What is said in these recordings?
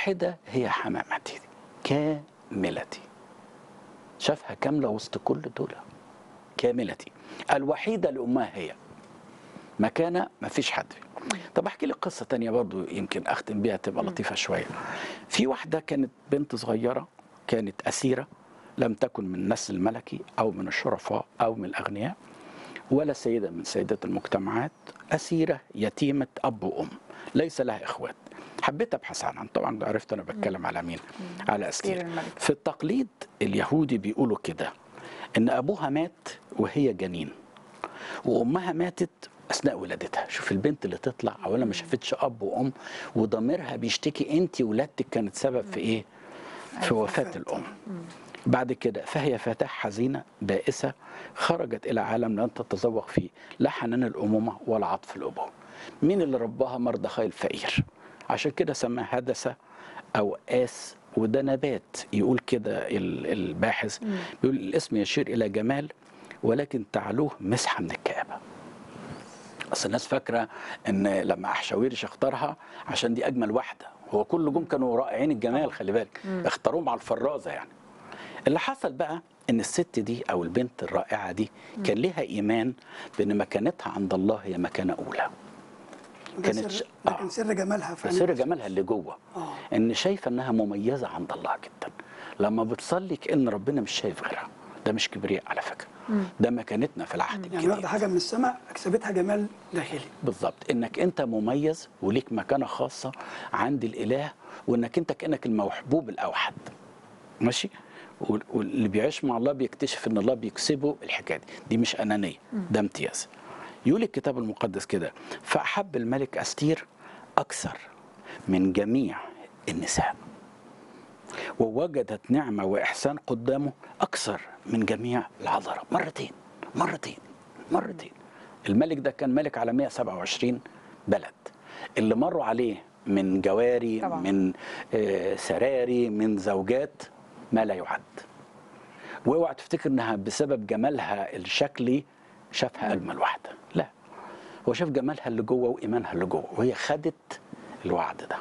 الواحدة هي حمامتي كاملتي شافها كاملة وسط كل دول كاملتي الوحيدة لأمها هي مكانة ما فيش حد فيه. طب احكي لك قصة تانية برضو يمكن اختم بيها تبقى لطيفة شوية في واحدة كانت بنت صغيرة كانت أسيرة لم تكن من النسل الملكي أو من الشرفاء أو من الأغنياء ولا سيدة من سيدات المجتمعات أسيرة يتيمة أب وأم ليس لها إخوات حبيت أبحث عنها طبعا عرفت أنا بتكلم على مين على أستير أستير الملك. في التقليد اليهودي بيقولوا كده إن أبوها مات وهي جنين وامها ماتت اثناء ولادتها شوف البنت اللي تطلع اولا ما شافتش اب وام وضميرها بيشتكي انت ولادتك كانت سبب في ايه في وفاه الام بعد كده فهي فتاة حزينة بائسة خرجت إلى عالم لن تتذوق فيه لا حنان الأمومة ولا عطف الأبوة مين اللي رباها مردخاي الفقير عشان كده سماه هدسة أو آس وده نبات يقول كده ال- الباحث بيقول الاسم يشير إلى جمال ولكن تعلوه مسحة من الكآبة اصل الناس فاكره ان لما احشاويرش اختارها عشان دي اجمل واحده هو كل جم كانوا رائعين الجمال خلي بالك اختاروهم على الفرازه يعني اللي حصل بقى ان الست دي او البنت الرائعه دي كان لها ايمان بان مكانتها عند الله هي مكانه اولى ده كانت سر ش- ده آه. كان سر جمالها فعلا سر جمالها اللي جوه آه. ان شايفه انها مميزه عند الله جدا لما بتصلي كان ربنا مش شايف غيرها ده مش كبرياء على فكره ده مكانتنا في العهد يعني الجديد واخده حاجه من السماء اكسبتها جمال داخلي بالظبط انك انت مميز وليك مكانه خاصه عند الاله وانك انت كانك المحبوب الاوحد ماشي وال- واللي بيعيش مع الله بيكتشف ان الله بيكسبه الحكايه دي دي مش انانيه ده امتياز يقول الكتاب المقدس كده فاحب الملك استير اكثر من جميع النساء ووجدت نعمه واحسان قدامه اكثر من جميع العذراء مرتين مرتين مرتين الملك ده كان ملك على 127 بلد اللي مروا عليه من جواري طبعا. من آه، سراري من زوجات ما لا يعد واوعى تفتكر انها بسبب جمالها الشكلي شافها اجمل واحده لا هو شاف جمالها اللي جوه وايمانها اللي جوه وهي خدت الوعد ده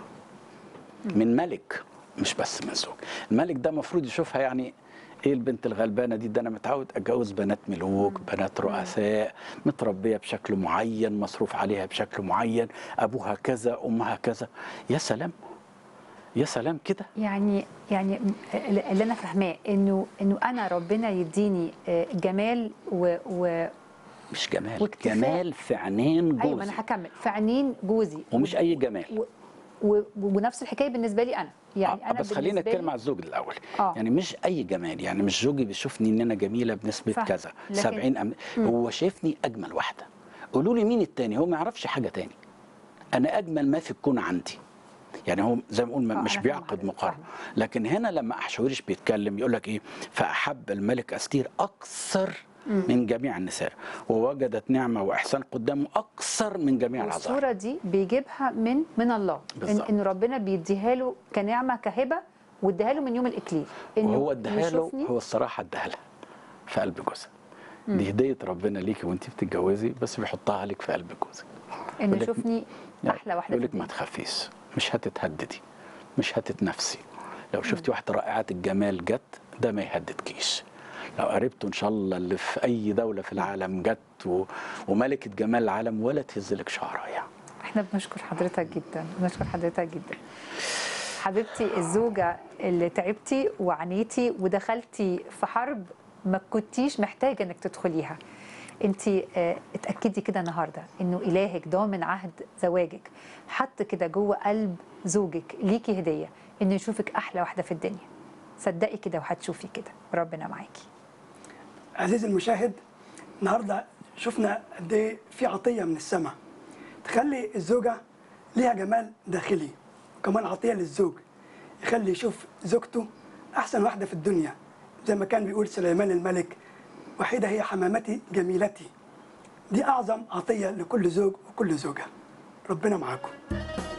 من ملك مش بس من زوج الملك ده المفروض يشوفها يعني ايه البنت الغلبانه دي ده انا متعود اتجوز بنات ملوك بنات رؤساء متربيه بشكل معين مصروف عليها بشكل معين ابوها كذا امها كذا يا سلام يا سلام كده يعني يعني اللي انا فاهماه انه انه انا ربنا يديني آه، جمال و, و مش جمال واكتفاء. جمال في عينين ايوه ما جوزي انا هكمل في عينين جوزي ومش اي جمال و... و... ونفس الحكايه بالنسبه لي انا يعني آه، انا بس خلينا بالنسبة نتكلم لي- على الزوج الاول آه. يعني مش اي جمال يعني مش زوجي بيشوفني ان انا جميله بنسبه فاهم. كذا لكن- 70 أم... هو شايفني اجمل واحده قولوا لي مين التاني هو ما يعرفش حاجه تاني انا اجمل ما في الكون عندي يعني هو زي ما نقول آه، مش أنا فاهمة بيعقد حضرتك، مقارنه فاهمة. لكن هنا لما احشوريش بيتكلم يقول لك ايه فاحب الملك استير اكثر من جميع النساء ووجدت نعمه واحسان قدامه اكثر من جميع العذارى والصوره دي بيجيبها من من الله ان, بالظبط. إن ربنا بيديها له كنعمه كهبه واديها له من يوم الاكليل انه وهو اداها له يشوفني هو الصراحه اداها لها في قلب جوزها دي هديه ربنا ليكي وانت بتتجوزي بس بيحطها عليك في قلب جوزك انه يقول لك- يشوفني احلى واحده يقول في لك ما الدنيا. تخافيش مش هتتهددي مش هتتنفسي لو شفتي واحده رائعه الجمال جت ده ما يهددكيش لو قربته ان شاء الله اللي في اي دوله في العالم جت و... وملكه جمال العالم ولا تهزلك شعرايه احنا بنشكر حضرتك جدا بنشكر حضرتك جدا حبيبتي الزوجة اللي تعبتي وعانيتي ودخلتي في حرب ما كنتيش محتاجة انك تدخليها انت اه اتأكدي كده النهاردة انه الهك ضامن عهد زواجك حط كده جوه قلب زوجك ليكي هدية انه يشوفك احلى واحدة في الدنيا صدقي كده وهتشوفي كده ربنا معاكي عزيزي المشاهد النهارده شفنا قد ايه في عطيه من السماء تخلي الزوجه ليها جمال داخلي وكمان عطيه للزوج يخلي يشوف زوجته احسن واحده في الدنيا زي ما كان بيقول سليمان الملك وحيده هي حمامتي جميلتي دي اعظم عطيه لكل زوج وكل زوجه ربنا معاكم